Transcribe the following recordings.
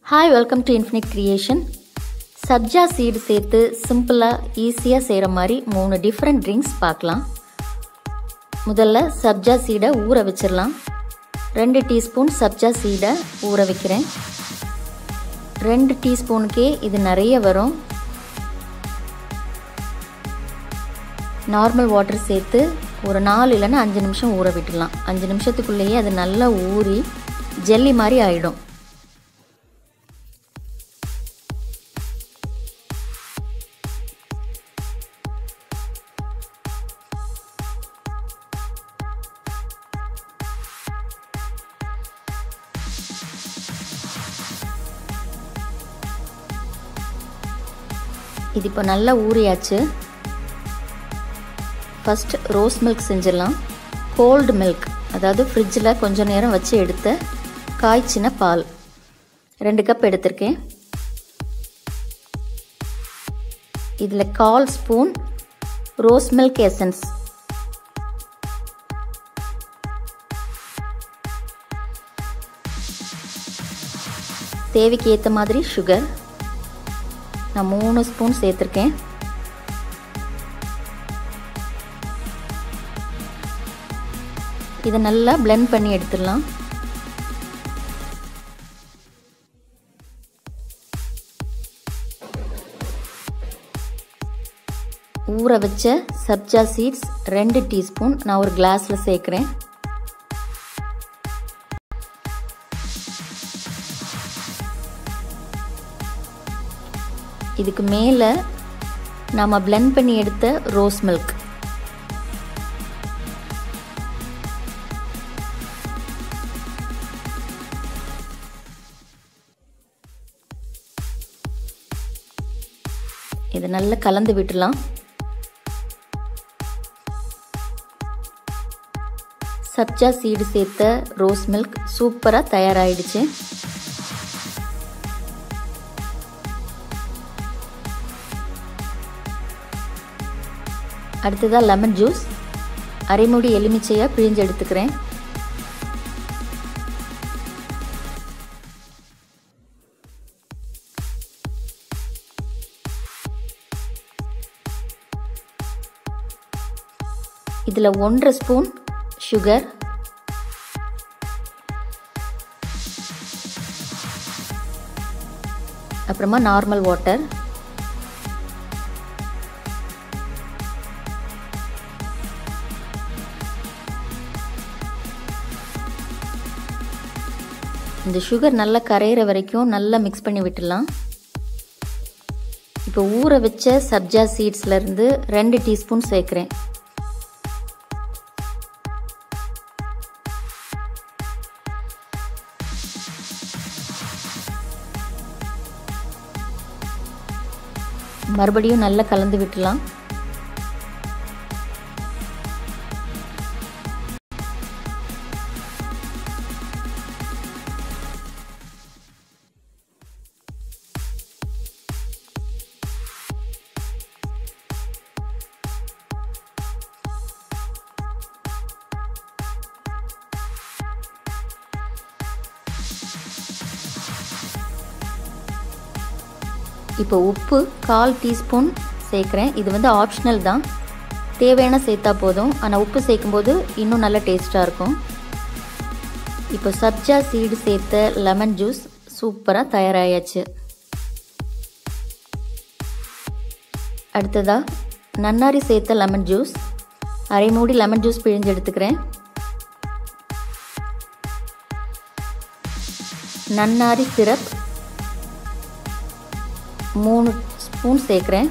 hi welcome to infinite creation sabja seed சேர்த்து சிம்பிளாக ஈஸியாக செய்கிற மாதிரி மூணு டிஃப்ரெண்ட் ட்ரிங்க்ஸ் பார்க்கலாம் முதல்ல சப்ஜா சீடை ஊற வச்சிடலாம் ரெண்டு டீஸ்பூன் சப்ஜா சீடை ஊற வைக்கிறேன் ரெண்டு டீஸ்பூனுக்கே இது நிறைய வரும் நார்மல் வாட்டர் சேர்த்து ஒரு நாலு இல்லைன்னா அஞ்சு நிமிஷம் ஊற விட்டுடலாம் அஞ்சு நிமிஷத்துக்குள்ளேயே அது நல்லா ஊறி ஜெல்லி மாதிரி ஆகிடும் இது இப்போ நல்லா ஊறியாச்சு ஃபஸ்ட் ரோஸ் மில்க் செஞ்சிடலாம் கோல்டு மில்க் அதாவது ஃப்ரிட்ஜில் கொஞ்சம் நேரம் வச்சு எடுத்த காய்ச்சின பால் ரெண்டு கப் எடுத்திருக்கேன் இதில் கால் ஸ்பூன் ரோஸ் மில்க் எசன்ஸ் தேவைக்கு ஏற்ற மாதிரி சுகர் நான் மூணு ஸ்பூன் சேர்த்துருக்கேன் இதை நல்லா பிளெண்ட் பண்ணி எடுத்துடலாம் ஊற வச்ச சப்ஜா சீட்ஸ் ரெண்டு டீஸ்பூன் நான் ஒரு கிளாஸில் சேர்க்குறேன் இதுக்கு மேலே நாம் பிளெண்ட் பண்ணி எடுத்த ரோஸ் மில்க் இது நல்லா கலந்து விட்டுலாம் சப்ஜா சீடு சேர்த்த ரோஸ் மில்க் சூப்பராக தயாராகிடுச்சு அடுத்ததாக லெமன் ஜூஸ் அரைமுடி எலுமிச்சையாக பிழிஞ்சு எடுத்துக்கிறேன் இதில் ஒன்றரை ஸ்பூன் சுகர் அப்புறமா நார்மல் வாட்டர் இந்த சுகர் நல்லா கரையிற வரைக்கும் நல்லா மிக்ஸ் பண்ணி விட்டுடலாம் இப்போ ஊற வச்ச சப்ஜா சீட்ஸ்லேருந்து ரெண்டு டீஸ்பூன் சேர்க்குறேன் மறுபடியும் நல்லா கலந்து விட்டுலாம் இப்போ உப்பு கால் டீஸ்பூன் சேர்க்குறேன் இது வந்து ஆப்ஷனல் தான் தேவையான சேர்த்தா போதும் ஆனால் உப்பு சேர்க்கும்போது இன்னும் நல்ல டேஸ்ட்டாக இருக்கும் இப்போ சப்ஜா சீடு சேர்த்த லெமன் ஜூஸ் சூப்பராக தயாராகியாச்சு அடுத்ததாக நன்னாரி சேர்த்த லெமன் ஜூஸ் அரை மூடி லெமன் ஜூஸ் பிழிஞ்சு எடுத்துக்கிறேன் நன்னாரி சிரப் மூணு ஸ்பூன் சேர்க்குறேன்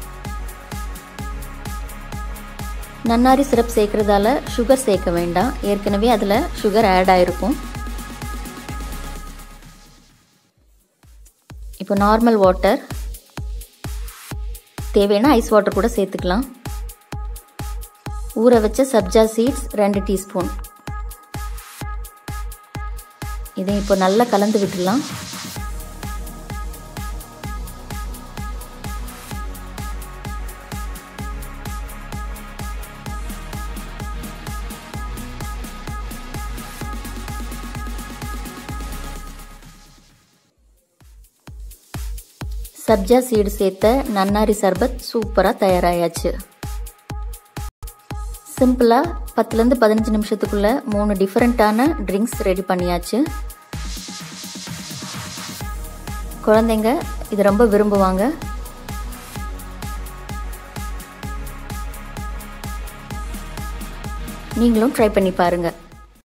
நன்னாரி சிரப் சேர்க்குறதால சுகர் சேர்க்க வேண்டாம் ஏற்கனவே அதில் சுகர் ஆட் ஆகிருக்கும் இப்போ நார்மல் வாட்டர் தேவையான ஐஸ் வாட்டர் கூட சேர்த்துக்கலாம் ஊற வச்ச சப்ஜா சீட்ஸ் ரெண்டு டீஸ்பூன் இதை இப்போ நல்லா கலந்து விட்டுடலாம் சப்ஜா சீடு சேர்த்த நன்னாரி சர்பத் சூப்பராக தயாராயாச்சு சிம்பிளாக பத்துலேருந்து பதினஞ்சு நிமிஷத்துக்குள்ளே மூணு டிஃப்ரெண்ட்டான ட்ரிங்க்ஸ் ரெடி பண்ணியாச்சு குழந்தைங்க இது ரொம்ப விரும்புவாங்க நீங்களும் ட்ரை பண்ணி பாருங்கள்